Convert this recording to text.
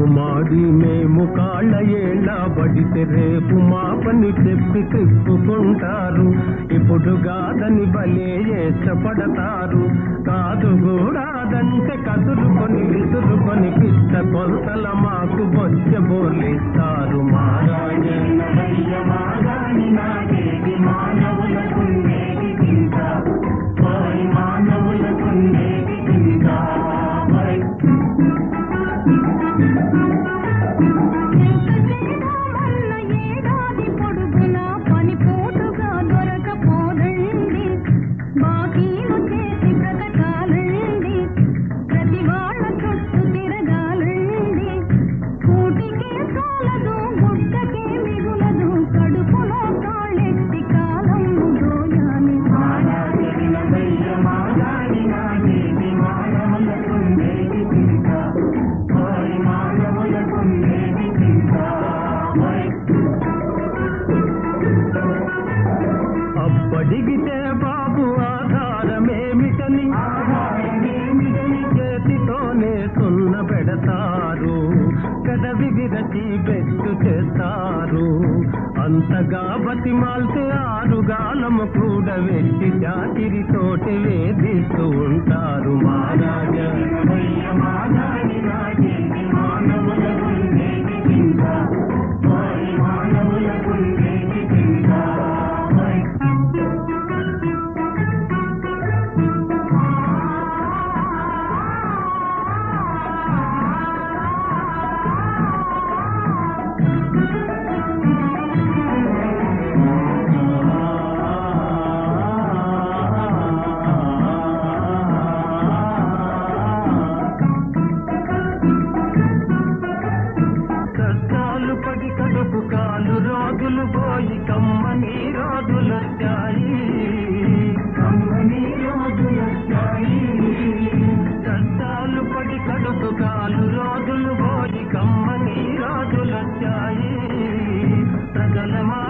రేపు మాడి మేము కాళ్ళ ఏళ్ళ పడితే రేపు మా పని చెప్పి తిప్పుకుంటారు ఇప్పుడు కాదని బలే ఇష్టపడతారు కాదు కూడాదంటే కదులుకొని విసురుకొని పిచ్చ కొలతల మాకు బొచ్చ బోర్లిస్తారు మారాయణ మాగాని నాగేది మానవులకుండేది చింత పోయి మానవులకుండేది చింత పోయి మల్ల ఏడాది పొడుగునా పని పోటుగా దొరకపోదండి బాకీలు చేసి బ్రతకాలండి ప్రతి వాళ్ళ చుట్టూ తిరగాలండి కూటికే చాలదు గుడ్డకే మిగులదు కడుపులో కాళ్ళెత్తి కాలం దోయాలి మాగాని మాగాని నాగేది మానవులకుండేది చింత పోయి మానవులకుండేది చింత పోయి అప్పడిగితే బాబు ఆధారమేమిటని ఆధారమేమిటని చేతితోనే సున్న పెడతారు పెదవి విరచి బెట్టు చేస్తారు అంతగా బతిమాల్తే ఆరుగాలము కూడా వెట్టి చాకిరితోటి వేధిస్తూ ఉంటారు మహారాజా మాగాని నాగేది మానవులకుండేది చింత పోయి మానవులకుండేది చింత పోయి కష్టాలు పడి కడుపు కాలు రోజులు పోయి కమ్మని రోజులొచ్చాయి కమ్మని రోజులొచ్చాయి కష్టాలు పడి కడుపు కాలు రోజులు పోయి కమ్మని రోజులొచ్చాయి ప్రజల మా